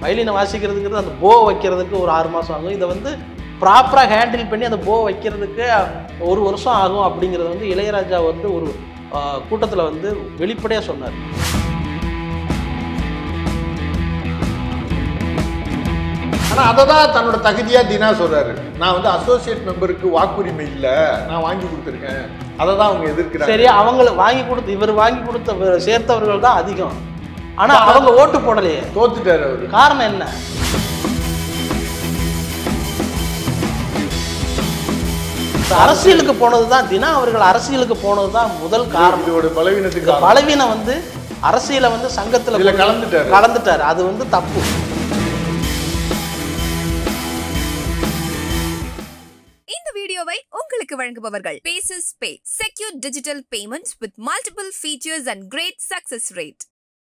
வயலினை வாசிக்கிறதுங்கிறது அந்த போ வைக்கிறதுக்கு ஒரு ஆறு மாதம் ஆகும் இதை வந்து ப்ராப்பராக ஹேண்டில் பண்ணி அந்த போ வைக்கிறதுக்கு ஒரு வருஷம் ஆகும் அப்படிங்கிறது வந்து இளையராஜா வந்து ஒரு கூட்டத்தில் வந்து வெளிப்படையாக சொன்னார் ஆனா அதை தான் தன்னோட தகுதியா தினா சொல்றாரு நான் வந்து அசோசியேட் மெம்பருக்கு வாக்குரிமை இல்ல நான் வாங்கி கொடுத்துருக்கேன் அதை தான் அவங்க எதிர்க்கிறாங்க சரி அவங்கள வாங்கி கொடுத்து இவர் வாங்கி கொடுத்த வி- சேர்த்தவர்கள் தான் அதிகம் ஆனால் அவங்க ஓட்டு போடலையே தோத்துட்டாரு அவரு காரணம் என்ன இப்ப அரசியலுக்கு போனது தான் தினா அவர்கள் அரசியலுக்கு போனது தான் முதல் காரணம் இதோட பலவீனத்துக்கு இந்த காரணம். பலவீனம் வந்து அரசியலை வந்து சங்கத்துல இதுல கொண்டு- கலந்துட்டாரு. கலந்துட்டாரு அது வந்து தப்பு இந்த வீடியோவை உங்களுக்கு வழங்குபவர்கள் Paces Pay secure digital payments with multiple features and great success rate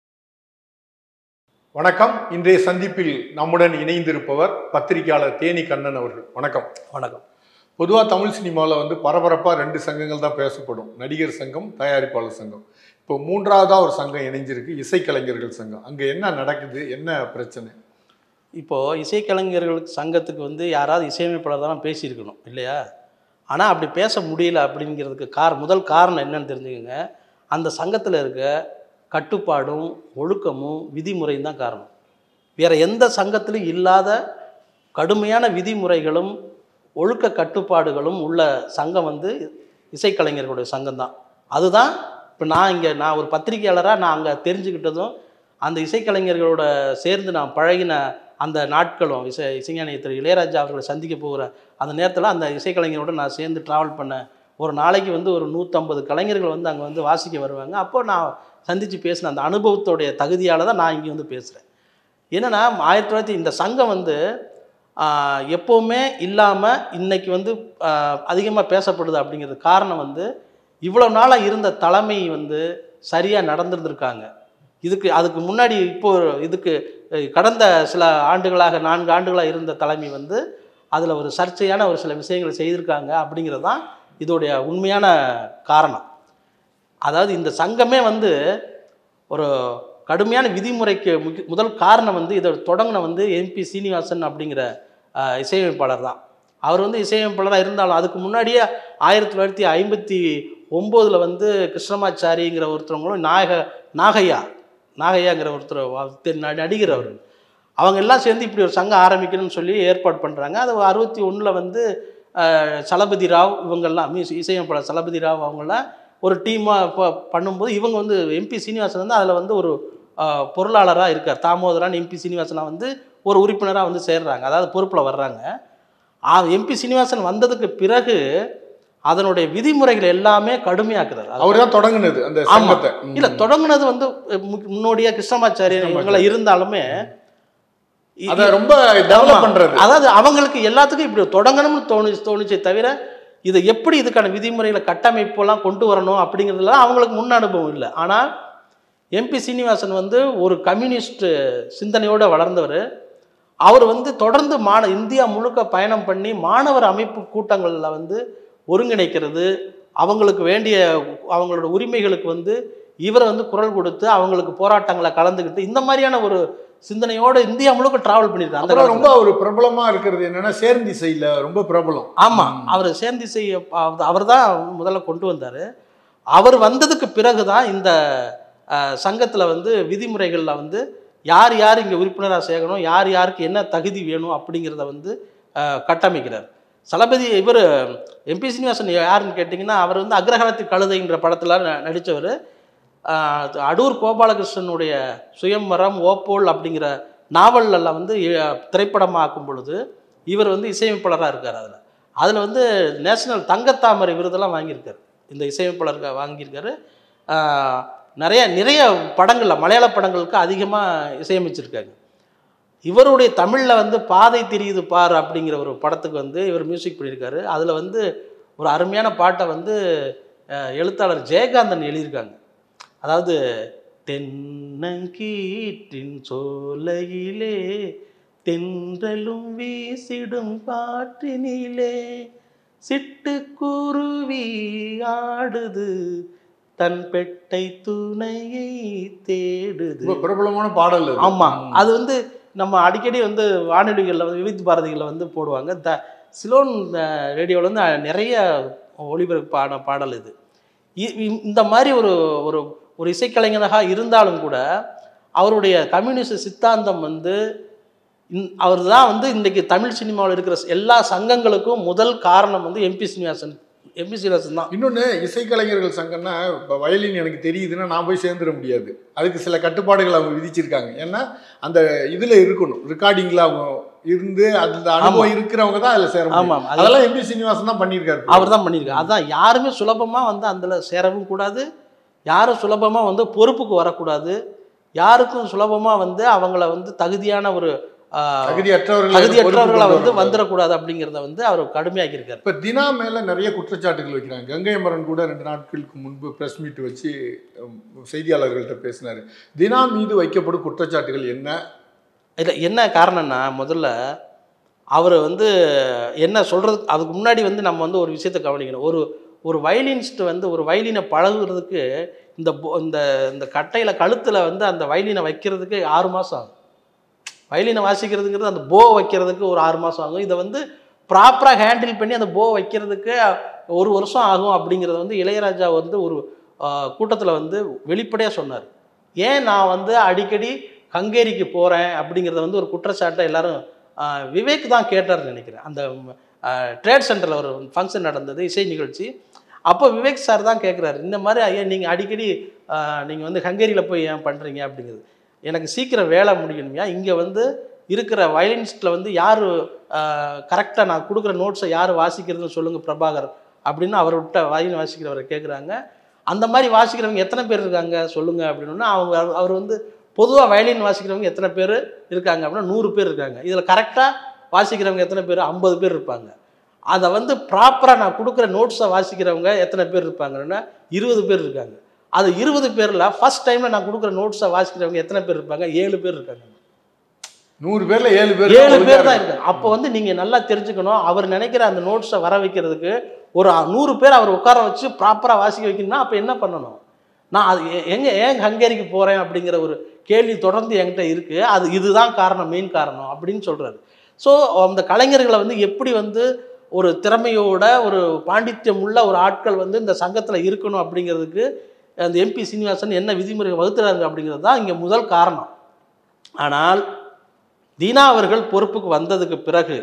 வணக்கம் இன்றைய சந்திப்பில் நம்முடன் இணைந்திருப்பவர் பத்திரிகையாளர் தேனி கண்ணன் அவர்கள் வணக்கம் வணக்கம் பொதுவாக தமிழ் சினிமாவில் வந்து பரபரப்பாக ரெண்டு சங்கங்கள் தான் பேசப்படும் நடிகர் சங்கம் தயாரிப்பாளர் சங்கம் இப்போ மூன்றாவதாக ஒரு சங்கம் இணைஞ்சிருக்கு இசைக்கலைஞர்கள் சங்கம் அங்கே என்ன நடக்குது என்ன பிரச்சனை இப்போ இசைக்கலைஞர்களுக்கு சங்கத்துக்கு வந்து யாராவது இசையமைப்பாளர் தான் பேசியிருக்கணும் இல்லையா ஆனால் அப்படி பேச முடியல அப்படிங்கிறதுக்கு கார் முதல் காரணம் என்னன்னு தெரிஞ்சுக்கோங்க அந்த சங்கத்தில் இருக்க கட்டுப்பாடும் ஒழுக்கமும் விதிமுறையும் தான் காரணம் வேற எந்த சங்கத்திலும் இல்லாத கடுமையான விதிமுறைகளும் ஒழுக்க கட்டுப்பாடுகளும் உள்ள சங்கம் வந்து இசைக்கலைஞர்களுடைய சங்கம் தான் அதுதான் இப்போ நான் இங்கே நான் ஒரு பத்திரிகையாளராக நான் அங்கே தெரிஞ்சுக்கிட்டதும் அந்த இசைக்கலைஞர்களோட சேர்ந்து நான் பழகின அந்த நாட்களும் இசை இசைஞானி திரு இளையராஜா அவர்களை சந்திக்க போகிற அந்த நேரத்தில் அந்த இசைக்கலைஞரோட நான் சேர்ந்து ட்ராவல் பண்ணேன் ஒரு நாளைக்கு வந்து ஒரு நூற்றம்பது கலைஞர்கள் வந்து அங்கே வந்து வாசிக்க வருவாங்க அப்போ நான் சந்தித்து பேசின அந்த அனுபவத்தோடைய தகுதியால் தான் நான் இங்கே வந்து பேசுகிறேன் என்னென்னா ஆயிரத்தி தொள்ளாயிரத்தி இந்த சங்கம் வந்து ஆஹ், எப்போவுமே இல்லாமல் இன்னைக்கு வந்து அதிகமாக பேசப்படுது அப்படிங்கிறது காரணம் வந்து இவ்வளோ நாளாக இருந்த தலைமை வந்து சரியாக நடந்திருந்திருக்காங்க இதுக்கு அதுக்கு முன்னாடி இப்போ ஒரு இதுக்கு அஹ், கடந்த சில ஆண்டுகளாக நான்கு ஆண்டுகளாக இருந்த தலைமை வந்து அதில் ஒரு சர்ச்சையான ஒரு சில விஷயங்களை செய்திருக்காங்க அப்படிங்கிறது தான் இதோடைய உண்மையான காரணம் அதாவது இந்த சங்கமே வந்து ஒரு கடுமையான விதிமுறைக்கு முக்கிய முதல் காரணம் வந்து இதை தொடங்கின வந்து எம்பி சீனிவாசன் அப்படிங்கிற அஹ், இசையமைப்பாளர் தான் அவர் வந்து இசையமைப்பாளராக இருந்தாலும் அதுக்கு முன்னாடியே ஆயிரத்தி தொள்ளாயிரத்தி ஐம்பத்தி ஒம்போதில் வந்து கிருஷ்ணமாச்சாரிங்கிற ஒருத்தவங்களும் நாயக நாகையா நாகையாங்கிற ஒருத்தர் வ- தெ- ந- நடிகர் அவர் அவங்க எல்லாம் சேர்ந்து இப்படி ஒரு சங்கம் ஆரம்பிக்கணும்னு சொல்லி ஏற்பாடு பண்ணுறாங்க அது அறுபத்தி ஒன்றில் வந்து அஹ், சலபதி ராவ் இவங்கெல்லாம் மியூசி இசையமைப்பாளர் சலபதி ராவ் அவங்கெல்லாம் ஒரு டீமாக இப்போ பண்ணும்போது இவங்க வந்து எம்பி சீனிவாசன் வந்து அதில் வந்து ஒரு பொருளாளராக இருக்கார் தாமோதரான் எம்பி சீனிவாசனா வந்து ஒரு உறுப்பினராக வந்து சேர்றாங்க அதாவது பொறுப்பில் வர்றாங்க எம்பி சீனிவாசன் வந்ததுக்கு பிறகு அதனுடைய விதிமுறைகள் எல்லாமே கடுமையாக்குறாரு அது- அவர் தான் தொடங்குனது அந்த ஆமா சங்கத்தை ம். இல்ல தொடங்குனது வந்து மு- முன்னோடியா கிருஷ்ணமாச்சாரியர் இவங்கள இருந்தாலுமே இ- அதை இ- ரொம்ப ஆமா. டெவலப் பண்றது அதாவது அவங்களுக்கு எல்லாத்துக்கும் இப்படி தொடங்கணும்னு தோணுச்சு தோணுச்சே தவிர இதை எப்படி இதுக்கான விதிமுறைகளை கட்டமைப்பெல்லாம் கொண்டு வரணும் அப்படிங்கிறதுல அவங்களுக்கு முன் அனுபவம் இல்லை ஆனால் எம்பி சீனிவாசன் வந்து ஒரு கம்யூனிஸ்ட் சிந்தனையோடு வளர்ந்தவர் அவர் வந்து தொடர்ந்து மாண இந்தியா முழுக்க பயணம் பண்ணி மாணவர் அமைப்பு கூட்டங்களில் வந்து ஒருங்கிணைக்கிறது அவங்களுக்கு வேண்டிய அவங்களோட உரிமைகளுக்கு வந்து இவரை வந்து குரல் கொடுத்து அவங்களுக்கு போராட்டங்களை கலந்துக்கிட்டு இந்த மாதிரியான ஒரு சிந்தனையோட இந்தியா முழுக்க டிராவல் பண்ணியிருக்காங்க அந்த அப்புறம் ரொம்ப காலத்துல. ஒரு பிரபலமா இருக்கிறது என்னன்னா சேர்ந்திசையில ரொம்ப பிரபலம் ஆமா அவர் சேர்ந்து செய்ய அவர் தான் முதல்ல கொண்டு வந்தார் அவர் வந்ததுக்கு பிறகு தான் இந்த அஹ், சங்கத்துல வந்து விதிமுறைகளில் வந்து யார் யார் இங்கே உறுப்பினராக சேர்க்கணும் யார் யாருக்கு என்ன தகுதி வேணும் அப்படிங்கிறத வந்து அஹ், கட்டமைக்கிறார் சலபதி இவர் எம்பி சீனிவாசன் யாருன்னு கேட்டிங்கன்னா அவர் வந்து அக்ரஹாரத்து கழுதைன்ற படத்தில் நடித்தவர் அடூர் கோபாலகிருஷ்ணனுடைய சுயம்வரம் ஓப்போல் அப்படிங்கிற நாவலெல்லாம் வந்து அஹ், திரைப்படமாக்கும் பொழுது இவர் வந்து இசையமைப்பாளராக இருக்கார் அதில் அதில் வந்து நேஷனல் தங்கத்தாமரை விருதெல்லாம் வாங்கியிருக்காரு இந்த இசையமைப்பாளருக்கு வாங்கியிருக்காரு ஆஹ், நிறைய நிறைய படங்களில் மலையாள படங்களுக்கு அதிகமாக இசையமைச்சிருக்காங்க இவருடைய தமிழில் வந்து பாதை தெரியுது பார் அப்படிங்கிற ஒரு படத்துக்கு வந்து இவர் மியூசிக் பண்ணியிருக்காரு அதில் வந்து ஒரு அருமையான பாட்டை வந்து அஹ், எழுத்தாளர் ஜெயகாந்தன் எழுதியிருக்காங்க அதாவது தென்னங்கீற்றின் சோலையிலே தென்றலும் வீசிடும் காற்றினிலே சிட்டுக்குருவி ஆடுது தன் பெட்டை துணையை தேடுது ரொம்ப பிரபலமான பாடல் அது. ஆமா ம். அது வந்து நம்ம அடிக்கடி வந்து வானொலிகளில் வந்து விவித் பாரதிகளில் வந்து போடுவாங்க த சிலோன் ரேடியோவில் வந்து நிறைய ஒளிபரப்பான பாடல் இது இ- இ- இந்த மாதிரி ஒரு ஒரு ஒரு இசைக்கலைஞராக இருந்தாலும் கூட அவருடைய கம்யூனிஸ்ட் சித்தாந்தம் வந்து அவர் தான் வந்து இன்றைக்கி தமிழ் சினிமாவில் இருக்கிற எல்லா சங்கங்களுக்கும் முதல் காரணம் வந்து எம்பி சீனிவாசன் எம்பி சீனிவாசன் தான் இன்னொன்று இசைக்கலைஞர்கள் சங்கம்னா இப்போ வயலின் எனக்கு தெரியுதுன்னா நான் போய் சேர்ந்துட முடியாது அதுக்கு சில கட்டுப்பாடுகள் அவங்க விதிச்சிருக்காங்க ஏன்னா அந்த இதில் இருக்கணும் ரெக்கார்டிங்கில் அவங்க இருந்து அந்த அனுபவம் இருக்கிறவங்க தான் அதில் சேர முடியும் ஆமாம் அது அதெல்லாம் எம்பி சீனிவாசன் தான் பண்ணியிருக்காரு அவர் தான் பண்ணியிருக்காரு அதான் யாருமே சுலபமாக வந்து அதில் சேரவும் கூடாது யாரும் சுலபமாக வந்து பொறுப்புக்கு வரக்கூடாது யாருக்கும் சுலபமாக வந்து அவங்கள வந்து தகுதியான ஒரு ஆஹ், தகுதியற்றவர்கள் தகுதியற்றவர்களை வந்து வந்துடக்கூடாது அப்படிங்கிறத வந்து அவர் கடுமையாக்கியிருக்காரு இப்போ தினா மேல நிறைய குற்றச்சாட்டுகள் வைக்கிறாங்க கங்கை அமரன் கூட ரெண்டு நாட்களுக்கு முன்பு பிரஸ் மீட் வச்சு உம், செய்தியாளர்கள்ட்ட பேசினாரு தினா மீது வைக்கப்படும் குற்றச்சாட்டுகள் என்ன இல்லை என்ன காரணம்னா முதல்ல அவர் வந்து என்ன சொல்கிறது அதுக்கு முன்னாடி வந்து நம்ம வந்து ஒரு விஷயத்தை கவனிக்கணும் ஒரு ஒரு வயலினிஸ்ட் வந்து ஒரு வயலினை பழகுறதுக்கு இந்த போ- இந்த இந்த கட்டையில் கழுத்தில் வந்து அந்த வயலினை வைக்கிறதுக்கு ஆறு மாதம் ஆகும் வயலினை வாசிக்கிறதுங்கிறது அந்த போ வைக்கிறதுக்கு ஒரு ஆறு மாதம் ஆகும் இதை வந்து ப்ராப்பராக ஹேண்டில் பண்ணி அந்த போ வைக்கிறதுக்கு ஒரு வருஷம் ஆகும் அப்படிங்கிறத வந்து இளையராஜா வந்து ஒரு கூட்டத்தில் வந்து வெளிப்படையாக சொன்னார் ஏன் நான் வந்து அடிக்கடி ஹங்கேரிக்கு போகிறேன் அப்படிங்கிறத வந்து ஒரு குற்றச்சாட்டை எல்லாரும் ஆஹ், விவேக் தான் கேட்டார்னு நினைக்கிறேன் அந்த ட்ரேட் சென்டரில் ஒரு ஃபங்க்ஷன் நடந்தது இசை நிகழ்ச்சி அப்போ விவேக் சார் தான் கேட்குறாரு இந்த மாதிரி ஐயா நீங்கள் அடிக்கடி நீங்கள் வந்து ஹங்கேரியில் போய் ஏன் பண்ணுறீங்க அப்படிங்கிறது எனக்கு சீக்கிரம் வேலை முடியணுமையா இங்கே வந்து இருக்கிற வயலினிஸ்ட்டில் வந்து யார் கரெக்டாக நான் கொடுக்குற நோட்ஸை யார் வாசிக்கிறதுன்னு சொல்லுங்கள் பிரபாகர் அப்படின்னு அவர்கிட்ட வயலின் வாசிக்கிறவரை கேட்குறாங்க அந்த மாதிரி வாசிக்கிறவங்க எத்தனை பேர் இருக்காங்க சொல்லுங்கள் அப்படின்னா அவங்க அவர் வந்து பொதுவாக வயலின் வாசிக்கிறவங்க எத்தனை பேர் இருக்காங்க அப்படின்னா நூறு பேர் இருக்காங்க இதில் கரெக்டாக வாசிக்கிறவங்க எத்தனை பேர் ஐம்பது பேர் இருப்பாங்க அதை வந்து ப்ராப்பராக நான் கொடுக்குற நோட்ஸை வாசிக்கிறவங்க எத்தனை பேர் இருப்பாங்கன்னா இருபது பேர் இருக்காங்க அது இருபது பேரில் ஃபர்ஸ்ட் டைமில் நான் கொடுக்குற நோட்ஸை வாசிக்கிறவங்க எத்தனை பேர் இருப்பாங்க ஏழு பேர் இருக்காங்க நூறு பேர்ல ஏழு பேர் ஏழு பேர் தான் இருக்காங்க அப்போ வந்து நீங்கள் நல்லா தெரிஞ்சுக்கணும் அவர் நினைக்கிற அந்த நோட்ஸை வர வைக்கிறதுக்கு ஒரு நூறு பேர் அவர் உட்கார வச்சு ப்ராப்பராக வாசிக்க வைக்கணும்னா அப்போ என்ன பண்ணணும் நான் அது எ- எங்க ஏன் ஹங்கேரிக்கு போகிறேன் அப்படிங்கிற ஒரு கேள்வி தொடர்ந்து என்கிட்ட இருக்குது அது இதுதான் காரணம் மெயின் காரணம் அப்படின்னு சொல்கிறாரு ஸோ அந்த கலைஞர்களை வந்து எப்படி வந்து ஒரு திறமையோட ஒரு பாண்டித்யம் உள்ள ஒரு ஆட்கள் வந்து இந்த சங்கத்தில் இருக்கணும் அப்படிங்கிறதுக்கு அந்த எம்பி சீனிவாசன் என்ன விதிமுறை வகுத்துறாங்க அப்படிங்கிறது தான் இங்கே முதல் காரணம் ஆனால் தீனா அவர்கள் பொறுப்புக்கு வந்ததுக்கு பிறகு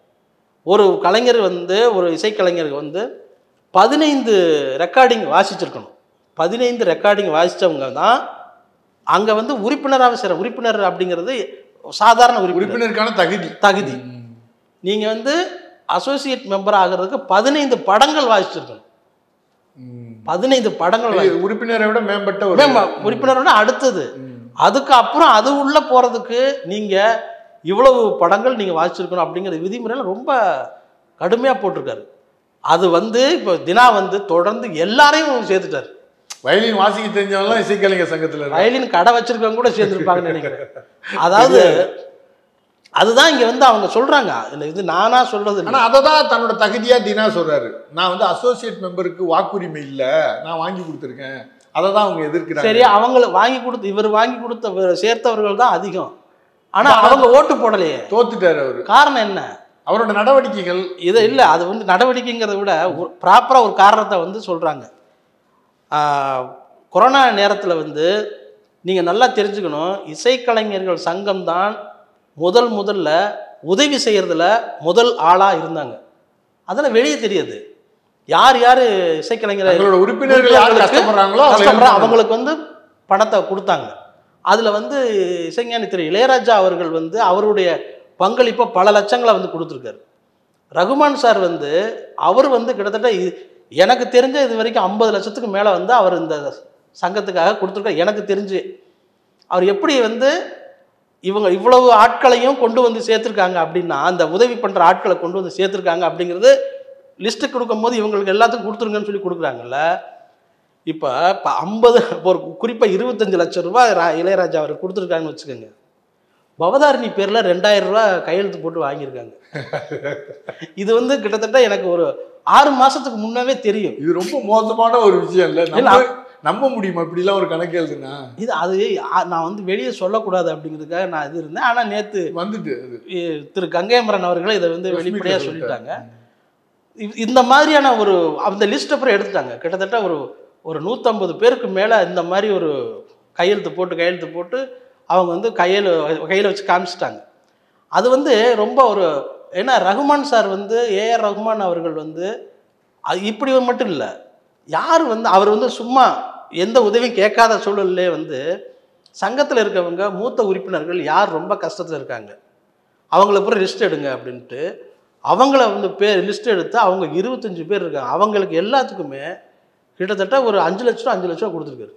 ஒரு கலைஞர் வந்து ஒரு இசைக்கலைஞர் வந்து பதினைந்து ரெக்கார்டிங் வாசிச்சிருக்கணும் பதினைந்து ரெக்கார்டிங் வாசித்தவங்க தான் அங்கே வந்து உறுப்பினராக சேர உறுப்பினர் அப்படிங்கிறது சாதாரண உறுப்பினர் உறுப்பினருக்கான தகுதி தகுதி நீங்கள் வந்து அசோசியேட் மெம்பர் ஆகிறதுக்கு பதினைந்து படங்கள் வாசிச்சிருக்கணும் ம். பதினைந்து படங்கள் வாசி- உறுப்பினரை விட மேம்பட்ட ஒரு மேம்ப- உறுப்பினரோட அடுத்தது ம். அதுக்கு அப்புறம் அது உள்ள போகிறதுக்கு நீங்கள் இவ்வளவு படங்கள் நீங்கள் வாசிச்சிருக்கணும் அப்படிங்கிற விதிமுறையில் ரொம்ப கடுமையாக போட்டிருக்காரு அது வந்து இப்போ தினா வந்து தொடர்ந்து எல்லாரையும் சேர்த்துட்டாரு வயலின் வாசிக்க தெரிஞ்சவங்களாம் இசைக்கலைஞர் சங்கத்துல இருக்காங்க. வயலின் கடை வச்சிருக்கவங்க கூட சேர்ந்துருப்பாங்கன்னு நினைக்கிறேன் அதாவது அதுதான் இங்கே வந்து அவங்க சொல்கிறாங்க இல்லை இது நானா சொல்கிறது ஆனா அதை தான் தன்னோட தகுதியா தினா சொல்றாரு நான் வந்து அசோசியேட் மெம்பருக்கு வாக்குரிமை இல்ல நான் வாங்கி கொடுத்துருக்கேன் அதை தான் அவங்க எதிர்க்கிறாங்க சரி அவங்கள வாங்கி கொடுத்து இவர் வாங்கி கொடுத்த இவர் சேர்த்தவர்கள் தான் அதிகம் ஆனால் அவங்க ஓட்டு போடலையே தோத்துட்டாரு அவரு காரணம் என்ன அவரோட நடவடிக்கைகள் இது இல்லை அது வந்து நடவடிக்கைங்கிறத விட ப்ராப்பராக ஒரு காரணத்தை வந்து சொல்கிறாங்க கொரோனா நேரத்தில் வந்து நீங்கள் நல்லா தெரிஞ்சுக்கணும் இசைக்கலைஞர்கள் சங்கம் தான் முதல் முதல்ல உதவி செய்கிறதுல முதல் ஆளாக இருந்தாங்க அதெல்லாம் வெளியே தெரியுது யார் யார் இசைக்கலைஞர் தங்களோட உறுப்பினர்கள் யார் கஷ்டப்படுறாங்களோ அவங்களை கஷ்டப்படுற எழுப்பாங்க. அவங்களுக்கு வந்து பணத்தை கொடுத்தாங்க அதில் வந்து இசைஞானி திரு இளையராஜா அவர்கள் வந்து அவருடைய பங்களிப்பை பல லட்சங்களை வந்து கொடுத்துருக்காரு ரகுமான் சார் வந்து அவர் வந்து கிட்டத்தட்ட இ- எனக்கு தெரிஞ்ச இது வரைக்கும் ஐம்பது லட்சத்துக்கு மேலே வந்து அவர் இந்த சங்கத்துக்காக கொடுத்துருக்காரு எனக்கு தெரிஞ்சு அவர் எப்படி வந்து இவங்க இவ்வளவு ஆட்களையும் கொண்டு வந்து சேர்த்துருக்காங்க அப்படின்னா அந்த உதவி பண்ணுற ஆட்களை கொண்டு வந்து சேர்த்துருக்காங்க அப்படிங்கிறது லிஸ்ட்டு கொடுக்கும்போது இவங்களுக்கு எல்லாத்துக்கும் கொடுத்துருங்கன்னு சொல்லி கொடுக்குறாங்கல்ல இப்போ இப்போ ஐம்பது ஒரு குறிப்பாக இருபத்தஞ்சு லட்சம் ரூபாய் ரா- இளையராஜா அவர் கொடுத்துருக்காங்கன்னு வச்சுக்கோங்க பவதாரணி பேரில் ரெண்டாயிரம் ரூபாய் கையெழுத்து போட்டு வாங்கியிருக்காங்க இது வந்து கிட்டத்தட்ட எனக்கு ஒரு ஆறு மாதத்துக்கு முன்னவே தெரியும் இது ரொம்ப மோசமான ஒரு விஷயம் இல்ல இல்ல, நம்ம நம்ப முடியுமா இப்படிலாம் ஒரு கணக்கு எழுதுனா இது அது அ- நான் வந்து வெளியே சொல்லக்கூடாது அப்படிங்கிறதுக்காக நான் இது இருந்தேன் ஆனால் நேற்று வந்துட்டு அது திரு கங்கைமரன் அவர்கள் இதை வந்து Press meet ல வெளிப்படையாக சொல்லிட்டாங்க. சொல்லிட்டாங்க இ- இந்த மாதிரியான ஒரு அந்த லிஸ்ட் அப்புறம் எடுத்துட்டாங்க கிட்டத்தட்ட ஒரு ஒரு நூற்றம்பது பேருக்கு மேலே இந்த மாதிரி ஒரு கையெழுத்து போட்டு கையெழுத்து போட்டு அவங்க வந்து கையில் கையில் வச்சு காமிச்சிட்டாங்க அது வந்து ரொம்ப ஒரு ஏன்னா ரகுமான் சார் வந்து ஏஆர் ரகுமான் அவர்கள் வந்து அது இப்படி மட்டும் இல்லை யார் வந்து அவர் வந்து சும்மா எந்த உதவியும் கேட்காத சூழல்லே வந்து சங்கத்தில் இருக்கவங்க மூத்த உறுப்பினர்கள் யார் ரொம்ப கஷ்டத்தில் இருக்காங்க அவங்கள பூரா லிஸ்ட் எடுங்க அப்படின்ட்டு அவங்கள வந்து பேர் லிஸ்ட் எடுத்து அவங்க இருபத்தஞ்சு பேர் இருக்காங்க அவங்களுக்கு எல்லாத்துக்குமே கிட்டத்தட்ட ஒரு அஞ்சு லட்ச ரூபா அஞ்சு லட்ச ரூபா கொடுத்துருக்காரு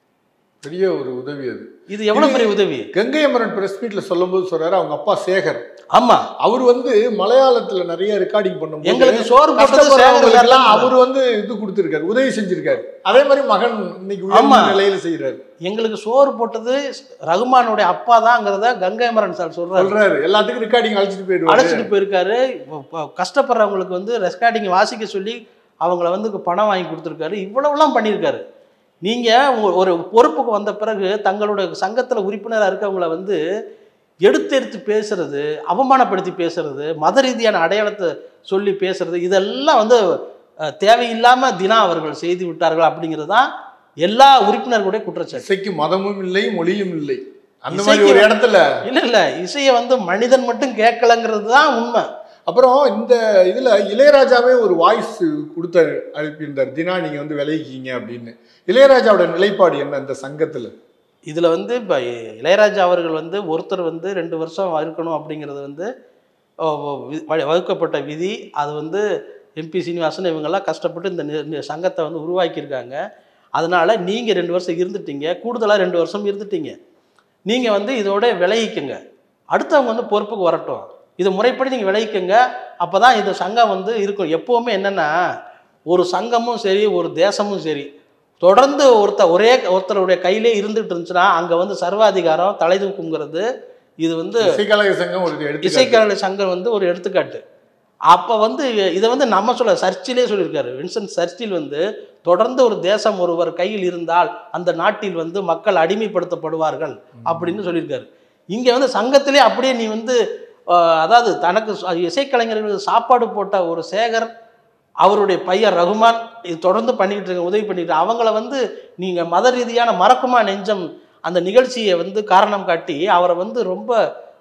பெரிய ஒரு உதவி அது இது எவ்வளோ பெரிய உதவி கங்கை அமரன் பிரஸ் மீட்ல சொல்லும்போது சொல்றாரு அவங்க அப்பா சேகர் ஆமாம் அவர் வந்து மலையாளத்துல நிறைய ரெக்கார்டிங் பண்ணும்போது எங்களுக்கு சோறு போட்டது கஷ்டப்படுறவங்களுக்கெல்லாம் சேகர் தான். அவர் வந்து இது கொடுத்துருக்காரு உதவி செஞ்சிருக்காரு அதே மாதிரி மகன் இன்னைக்கு உயர்ந்த ஆமா. நிலையில செய்யறாரு எங்களுக்கு சோறு போட்டது ரகுமானுடைய அப்பா தாங்கிறத கங்கைமரன் சார் சொல்றாரு சொல்றாரு எல்லாத்துக்கும் ரெக்கார்டிங் அழைச்சிட்டு போயிடுவாரு அழைச்சிட்டு போயிருக்காரு இப்போ- இப்போ கஷ்டப்படுறவங்களுக்கு வந்து ரெக்கார்டிங் வாசிக்க சொல்லி அவங்கள வந்து பணம் வாங்கி கொடுத்துருக்காரு இவ்வளவுலாம் பண்ணியிருக்காரு நீங்கள் ஒரு பொறுப்புக்கு வந்த பிறகு தங்களோட சங்கத்தில் உறுப்பினராக இருக்கவங்கள வந்து எடுத்து எடுத்து பேசுறது அவமானப்படுத்தி பேசுறது மத ரீதியான அடையாளத்தை சொல்லி பேசுறது இதெல்லாம் வந்து அஹ், தேவையில்லாம தினா அவர்கள் செய்து விட்டார்கள் அப்படிங்கிறது தான் எல்லா உறுப்பினர்களுடைய குற்றச்சாட்டு இசைக்கு மதமும் இல்லை மொழியும் இல்லை அந்த மாதிரி இசைக்கு ஒரு இடத்துல இல்லை இல்லை இசையை வந்து மனிதன் மட்டும் கேட்கலங்கிறது தான் உண்மை அப்புறம் இந்த இதுல இளையராஜாவே ஒரு வாய்ஸ் கொடுத்த அனுப்பியிருந்தார் தினா நீங்க வந்து விளைவிக்கீங்க அப்படின்னு இளையராஜாவோட நிலைப்பாடு என்ன இந்த சங்கத்துல இதில் வந்து இப்போ இளையராஜா அவர்கள் வந்து ஒருத்தர் வந்து ரெண்டு வருஷம் இருக்கணும் அப்படிங்கிறது வந்து ஓ, ஓ, வி- வ- வகுக்கப்பட்ட விதி அது வந்து எம்பி சீனிவாசன் இவங்கெல்லாம் கஷ்டப்பட்டு இந்த நி- நி- சங்கத்தை வந்து உருவாக்கியிருக்காங்க அதனால் நீங்கள் ரெண்டு வருஷம் இருந்துட்டீங்க கூடுதலாக ரெண்டு வருஷம் இருந்துட்டீங்க நீங்கள் வந்து இதோட விளைவிக்குங்க அடுத்தவங்க வந்து பொறுப்புக்கு வரட்டும் இது முறைப்படி நீங்கள் விளைவிக்குங்க அப்போ தான் இந்த சங்கம் வந்து இருக்கும் எப்போவுமே என்னென்னா ஒரு சங்கமும் சரி ஒரு தேசமும் சரி தொடர்ந்து ஒருத்த ஒரே ஒருத்தருடைய கையிலே இருந்துட்டு இருந்துச்சுன்னா அங்கே வந்து சர்வாதிகாரம் தலை தூக்குங்கிறது இது வந்து இசைக்கழக சங்கம் ஒரு எடுத்து இசைக்கலை சங்கம் வந்து ஒரு எடுத்துக்காட்டு அப்போ வந்து இதை வந்து நம்ம சொல்ல சர்ச்சிலே சொல்லியிருக்காரு வின்சென்ட் சர்ச்சில் வந்து தொடர்ந்து ஒரு தேசம் ஒருவர் கையில் இருந்தால் அந்த நாட்டில் வந்து மக்கள் அடிமைப்படுத்தப்படுவார்கள் அப்படின்னு சொல்லியிருக்காரு இங்கே வந்து சங்கத்திலே அப்படியே நீ வந்து ஆஹ், அதாவது தனக்கு ச- இசைக்கலைஞர்களுக்கு சாப்பாடு போட்ட ஒரு சேகர் அவருடைய பையன் ரகுமான் இது தொடர்ந்து பண்ணிக்கிட்டு இருக்க உதவி பண்ணிட்டு இருக்க. அவங்கள வந்து நீங்கள் மத ரீதியான மறக்குமா நெஞ்சம் அந்த நிகழ்ச்சியை வந்து காரணம் காட்டி அவரை வந்து ரொம்ப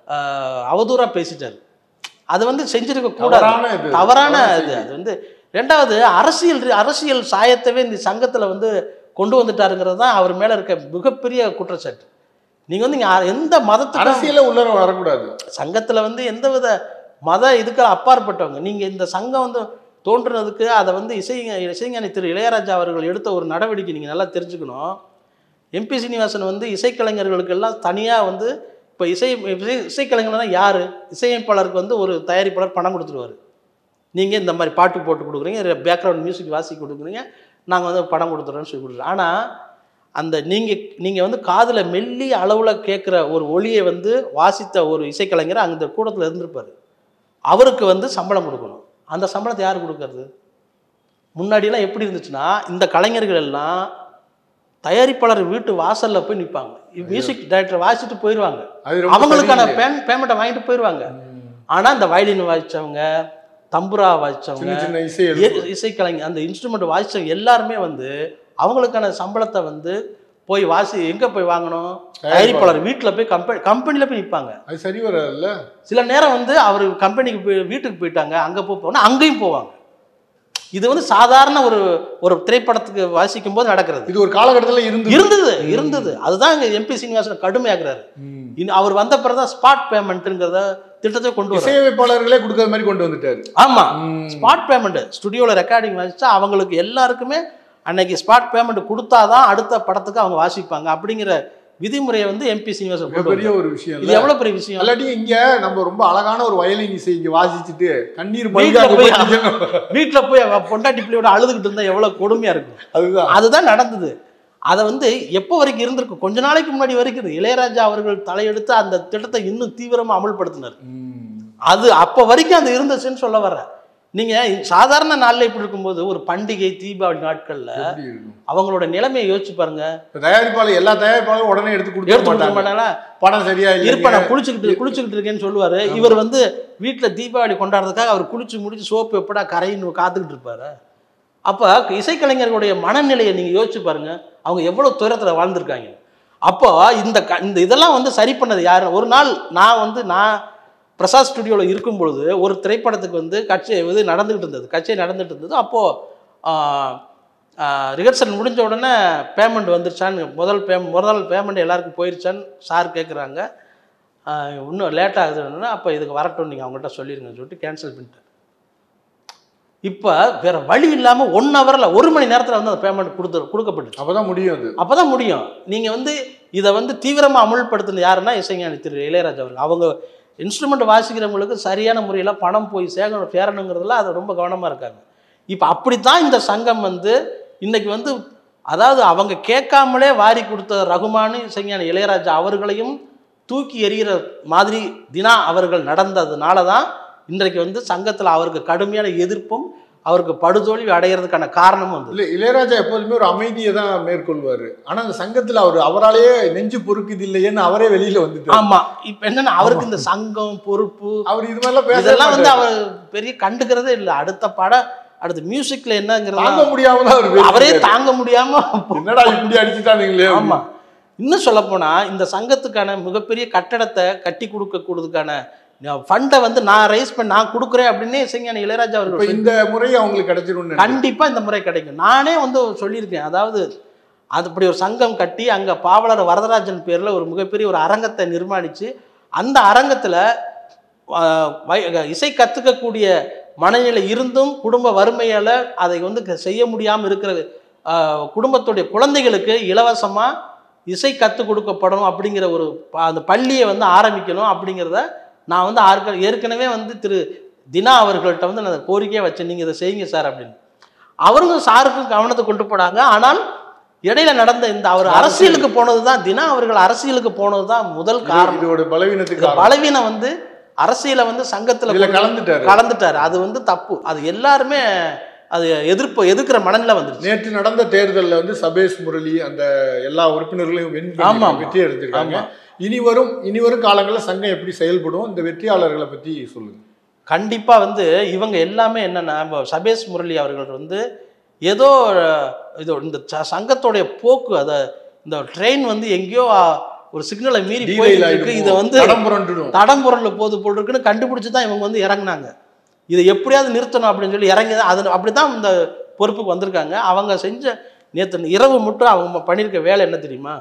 அவதூறாக பேசிட்டார் அது வந்து செஞ்சிருக்க கூடாது தவறான இது தவறான இது செய்தி. அது வந்து ரெண்டாவது அரசியல் ரீ- அரசியல் சாயத்தவே இந்த சங்கத்தில் வந்து கொண்டு வந்துட்டாருங்கிறது தான் அவர் மேலே இருக்க மிகப்பெரிய குற்றச்சாட்டு நீங்கள் வந்து இங்க எந்த மதத்துக்கு அரசியல உள்ள வரக்கூடாது சங்கத்தில் வந்து எந்தவித மத இதுக்கு அப்பாற்பட்டவங்க நீங்கள் இந்த சங்கம் வந்து தோன்றுனதுக்கு அதை வந்து இசை இசைஞானி திரு இளையராஜா அவர்கள் எடுத்த ஒரு நடவடிக்கை நீங்கள் நல்லா தெரிஞ்சுக்கணும் எம்பி சீனிவாசன் வந்து இசைக்கலைஞர்களுக்கெல்லாம் தனியாக வந்து இப்போ இசை இசை இசைக்கலைஞர்னா யார் இசையமைப்பாளருக்கு வந்து ஒரு தயாரிப்பாளர் பணம் கொடுத்துருவாரு நீங்கள் இந்த மாதிரி பாட்டு போட்டு கொடுக்குறீங்க பேக்ரவுண்ட் மியூசிக் வாசி கொடுக்குறீங்க நாங்கள் வந்து பணம் கொடுத்துறோன்னு சொல்லி கொடுக்குறோம் ஆனால் அந்த நீங்கள் நீங்கள் வந்து காதில் மெல்லிய அளவில் கேட்குற ஒரு ஒளியை வந்து வாசித்த ஒரு இசைக்கலைஞர் அந்த கூடத்தில் இருந்திருப்பார் அவருக்கு வந்து சம்பளம் கொடுக்கணும் அந்த சம்பளத்தை யார் கொடுக்கறது முன்னாடியெல்லாம் எப்படி இருந்துச்சுன்னா இந்த கலைஞர்கள் எல்லாம் தயாரிப்பாளர் வீட்டு வாசல்ல போய் நிற்பாங்க மியூசிக் டைரக்டர் வாசிச்சுட்டு போயிடுவாங்க அது ரொம்ப அவங்களுக்கான சரியில்லை. பேன் பேமெண்ட்டை வாங்கிட்டு போயிடுவாங்க ஆனால் இந்த வயலின் வாசிச்சவங்க தம்புரா வாசிச்சவங்க சின்ன சின்ன இசை ஏ- இசைக்கலைஞர் அந்த இன்ஸ்ட்ருமெண்ட் வாசிச்சவங்க எல்லாருமே வந்து அவங்களுக்கான சம்பளத்தை வந்து போய் வாசி எங்கே போய் வாங்கணும் தயாரிப்பாளர் வீட்டில் போய் கம்பெனி கம்பெனியில் போய் நிற்பாங்க அது சரி வராதுல்ல சில நேரம் வந்து அவர் கம்பெனிக்கு போய் வீட்டுக்கு போயிட்டாங்க அங்கே போனா அங்கேயும் போவாங்க இது வந்து சாதாரண ஒரு ஒரு திரைப்படத்துக்கு வாசிக்கும் போது நடக்கிறது இது ஒரு காலகட்டத்துல இருந்து இருந்தது இருந்தது அதுதான் இங்க எம்பி சீனிவாசன் கடுமையாக்குறாரு இன்னும் அவர் வந்த பிறகு தான் ஸ்பாட் பேமெண்ட்டுங்கிறத திட்டத்தை கொண்டு வர இசையமைப்பாளர்களே கொடுக்கற மாதிரி கொண்டு வந்துட்டாரு ஆமா ம். ஸ்பாட் பேமெண்ட் ஸ்டுடியோவில் ரெக்கார்டிங் வாசிச்சா அவங்களுக்கு எல்லாருக்குமே அன்னைக்கு ஸ்பாட் பேமெண்ட் கொடுத்தாதான் அடுத்த படத்துக்கு அவங்க வாசிப்பாங்க அப்படிங்கிற விதிமுறையை வந்து எம்பி சீனிவாசன் கொண்டு பெரிய வந்தார். ஒரு விஷயம் இது இல்ல எவ்வளவு பெரிய விஷயம் அல்லாட்டி இங்க நம்ம ரொம்ப அழகான ஒரு வயலின் இசை இங்க வாசிச்சுட்டு கண்ணீர் வீட்டுல மல்காக்கு போய் போய் வீட்டுல போய் அவ பொண்டாட்டி பிள்ளையோட அழுதுகிட்டு இருந்தா எவ்வளவு கொடுமையா இருக்கும் அதுதான் அதுதான் நடந்தது அதை வந்து எப்போ வரைக்கும் இருந்திருக்கு கொஞ்ச நாளைக்கு முன்னாடி வரைக்கும் இருக்கு. இளையராஜா அவர்கள் தலையெடுத்து அந்த திட்டத்தை இன்னும் தீவிரமா அமல்படுத்தினார் ம். அது அப்போ வரைக்கும் அது இருந்துச்சுன்னு சொல்ல வர்றேன் நீங்கள் சாதாரண நாளில் இப்படி இருக்கும்போது ஒரு பண்டிகை தீபாவளி நாட்களில் எப்படி இருக்கும் அவங்களோட நிலைமையை யோசிச்சு பாருங்க இப்ப தயாரிப்பாளர் எல்லா தயாரிப்பாளரும் உடனே எடுத்து கொடுக்க எடுத்து கொடுக்க மாட்டாங்க மாட்டாங்களா படம் சரியா இருப்பா இல்லை நான் குளிச்சுக்கிட்டு குளிச்சுக்கிட்டு இருக்கேன்னு சொல்லுவாரு இவர் வந்து வீட்டில் தீபாவளி கொண்டாடுறதுக்காக அவர் குளிச்சு முடிச்சு சோப்பு எப்படா கரைன்னு காத்துக்கிட்டு இருப்பாரு அப்போ இசைக்கலைஞர்களுடைய மனநிலையை நீங்கள் யோசிச்சு பாருங்க அவங்க எவ்வளோ துயரத்தில் வாழ்ந்திருக்காங்க அப்போ இந்த க இந்த இதெல்லாம் வந்து சரி பண்ணது யார் ஒரு நாள் நான் வந்து நான் பிரசாத் ஸ்டுடியோவில் இருக்கும் பொழுது ஒரு திரைப்படத்துக்கு வந்து கட்சி இது நடந்துகிட்டு இருந்தது கட்சி நடந்துகிட்டு இருந்தது அப்போது ரிஹர்சல் முடிஞ்ச உடனே பேமெண்ட் வந்துருச்சான்னு முதல் பே முதல் பேமெண்ட் எல்லாருக்கும் போயிருச்சான்னு சார் கேட்குறாங்க இன்னும் லேட் ஆகுதுன்னா அப்போ இதுக்கு வரட்டும் நீங்கள் அவங்ககிட்ட சொல்லிடுங்கன்னு சொல்லிட்டு கேன்சல் பண்ணிட்டார் இப்போ வேற வழி இல்லாமல் ஒன் ஹவரில் ஒரு மணி நேரத்தில் வந்து அந்த பேமெண்ட் கொடுத்து கொடுக்கப்பட்டுச்சு அப்பதான் முடியும் அது அப்போ தான் முடியும் நீங்கள் வந்து இதை வந்து தீவிரமாக அமுல்படுத்தினது யாருன்னா இசைஞானி திரு இளையராஜா அவர்கள் அவங்க இன்ஸ்ட்ருமெண்ட் வாசிக்கிறவங்களுக்கு சரியான முறையில் பணம் போய் சேகணும் சேரணுங்கிறதுல அது ரொம்ப கவனமாக இருக்காங்க இப்போ அப்படித்தான் இந்த சங்கம் வந்து இன்னைக்கு வந்து அதாவது அவங்க கேட்காமலே வாரி கொடுத்த ரகுமான் இசைஞானி இளையராஜா அவர்களையும் தூக்கி எறிகிற மாதிரி தினா அவர்கள் நடந்ததுனால தான் இன்றைக்கு வந்து சங்கத்தில் அவருக்கு கடுமையான எதிர்ப்பும் அவருக்கு படுதோல்வி அடைகிறதுக்கான காரணமும் வந்து இல்ல இளையராஜா எப்போதுமே ஒரு அமைதியை தான் மேற்கொள்வாரு ஆனா அந்த சங்கத்துல அவர் அவராலேயே நெஞ்சு பொறுக்குது இல்லையேன்னு அவரே வெளியில வந்துட்டார் ஆமா இப்ப என்னன்னா அவருக்கு இந்த சங்கம் பொறுப்பு அவர் இது மாதிரிலாம் பேச இதெல்லாம் வந்து அவர் பெரிய கண்டுக்கிறதே இல்லை அடுத்த படம் அடுத்த மியூசிக்ல தாங்க என்னங்கிறது முடியாம தான் அவர் அவரே பேசிட்டாரு. தாங்க முடியாம என்னடா இப்படி அடிச்சுட்டானுங்களே ஆமா இன்னும் சொல்லப்போனா இந்த சங்கத்துக்கான மிகப்பெரிய கட்டடத்தை கட்டி கொடுக்கக்கூடியதுக்கான ஃபண்டை வந்து நான் ரைஸ் பண்ணி நான் கொடுக்குறேன் அப்படின்னே இசைஞானி இளையராஜா இப்ப அவர்கள் சொல்லி- இந்த முறை அவங்களுக்கு கிடைச்சிடும் கண்டிப்பா இந்த முறை கிடைக்கும் நானே வந்து சொல்லியிருக்கேன் அதாவது அது இப்படி ஒரு சங்கம் கட்டி அங்க பாவலர் வரதராஜன் பேர்ல ஒரு மிகப்பெரிய ஒரு அரங்கத்தை நிர்மாணிச்சு அந்த அரங்கத்துல ஆஹ், வை- இசை கத்துக்கக்கூடிய மனநிலை இருந்தும் குடும்ப வறுமையால அதை வந்து க- செய்ய முடியாம இருக்கிற ஆஹ், குடும்பத்துடைய குழந்தைகளுக்கு இலவசமா இசை கற்றுக் கொடுக்கப்படணும் அப்படிங்கிற ஒரு ப- அந்த பள்ளியை வந்து ஆரம்பிக்கணும் அப்படிங்கிறத நான் வந்து ஆர்க- ஏற்கனவே வந்து திரு தினா அவர்கள்ட்ட வந்து நான் கோரிக்கையை வச்சேன் நீங்கள் இதை செய்யுங்க சார் அப்படின்னு அவருங்க சாருக்கும் கவனத்தை கொண்டு போனாங்க ஆனால் இடையில நடந்த இந்த அவர் அரசியலுக்கு போனது தான் தினா அவர்கள் அரசியலுக்கு போனது தான் முதல் காரணம் இதோட பலவீனத்துக்கு இந்த காரணம். பலவீனம் வந்து அரசியலை வந்து சங்கத்துல இதுல கொண்டு- கலந்துட்டாரு கலந்துட்டாரு அது வந்து தப்பு அது எல்லாருமே அது எதிர்ப்பு எதிர்க்கிற மனநிலை வந்துருச்சு நேற்று நடந்த தேர்தல்ல வந்து சபேஷ் முரளி அந்த எல்லா உறுப்பினர்களையும் வென் ஆமா, பண்ணி ஆமா. வெற்றி அடைஞ்சிருக்காங்க ஆமா. இனி வரும் இனி வரும் காலங்களில் சங்கம் எப்படி செயல்படும் இந்த வெற்றியாளர்களை பத்தி சொல்லுங்க கண்டிப்பா வந்து இவங்க எல்லாமே என்னன்னா இப்ப சபேஷ் முரளி அவர்கள் வந்து ஏதோ அஹ், இது இந்த ச- சங்கத்தோடைய போக்கு அதை இந்த ட்ரெயின் வந்து எங்கேயோ அஹ், ஒரு சிக்னலை மீறி Derail போயிட்டு இருக்கு ஆயிடுமோ, இதை வந்து தடம் புரண்டுடும். தடம் புரல்ல போது போல் இருக்குன்னு கண்டுபிடிச்சு தான் இவங்க வந்து இறங்குனாங்க இதை எப்படியாவது நிறுத்தணும் அப்படின்னு சொல்லி இறங்கி தான் அது அப்படி தான் இந்த பொறுப்புக்கு வந்திருக்காங்க அவங்க செஞ்ச நேற்று இரவு மட்டும் அவங்க பண்ணியிருக்க வேலை என்ன தெரியுமா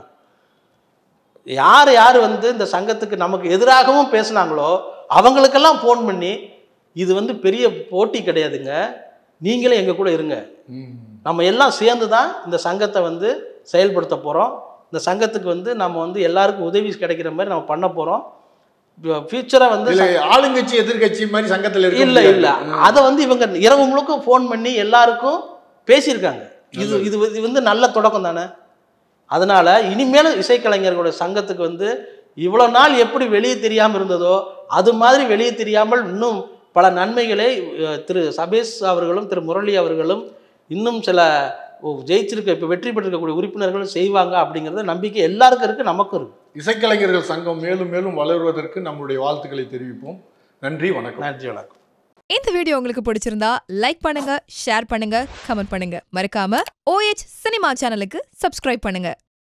யார் யார் வந்து இந்த சங்கத்துக்கு நமக்கு எதிராகவும் பேசுனாங்களோ அவங்களுக்கெல்லாம் ஃபோன் பண்ணி இது வந்து பெரிய போட்டி கிடையாதுங்க நீங்களே எங்கள் கூட இருங்க ம். நம்ம எல்லாம் சேர்ந்து தான் இந்த சங்கத்தை வந்து செயல்படுத்த போகிறோம் இந்த சங்கத்துக்கு வந்து நம்ம வந்து எல்லாருக்கும் உதவி கிடைக்கிற மாதிரி நம்ம பண்ண போகிறோம் ஃபியூச்சராக வந்து இதுல ஆளுங்கட்சி எதிர்கட்சி மாதிரி சங்கத்துல இருக்க இல்லை முடியாது. இல்லை அதை வந்து இவங்க இரவு முழுக்க ஃபோன் பண்ணி எல்லாருக்கும் பேசியிருக்காங்க இது இது வந்து- இது வந்து நல்ல தொடக்கம் தானே அதனால இனிமேலும் இசைக்கலைஞர்களுடைய சங்கத்துக்கு வந்து இவ்வளோ நாள் எப்படி வெளியே தெரியாமல் இருந்ததோ அது மாதிரி வெளியே தெரியாமல் இன்னும் பல நன்மைகளை அஹ், திரு சபேஷ் அவர்களும் திரு முரளி அவர்களும் இன்னும் சில ஓ, ஜெயிச்சிருக்க இப்போ வெற்றி பெற்றிருக்கக்கூடிய உறுப்பினர்களும் செய்வாங்க அப்படிங்கிறத நம்பிக்கை எல்லாருக்கும் இருக்குது நமக்கும் இருக்குது இசைக்கலைஞர்கள் சங்கம் மேலும் மேலும் வளருவதற்கு நம்முடைய வாழ்த்துக்களை தெரிவிப்போம் நன்றி வணக்கம் நன்றி வணக்கம் இந்த வீடியோ உங்களுக்கு பிடிச்சிருந்தா லைக் பண்ணுங்க ஷேர் பண்ணுங்க கமெண்ட் பண்ணுங்க மறக்காம ஓஎச் சினிமா சேனலுக்கு சப்ஸ்கிரைப் பண்ணுங்க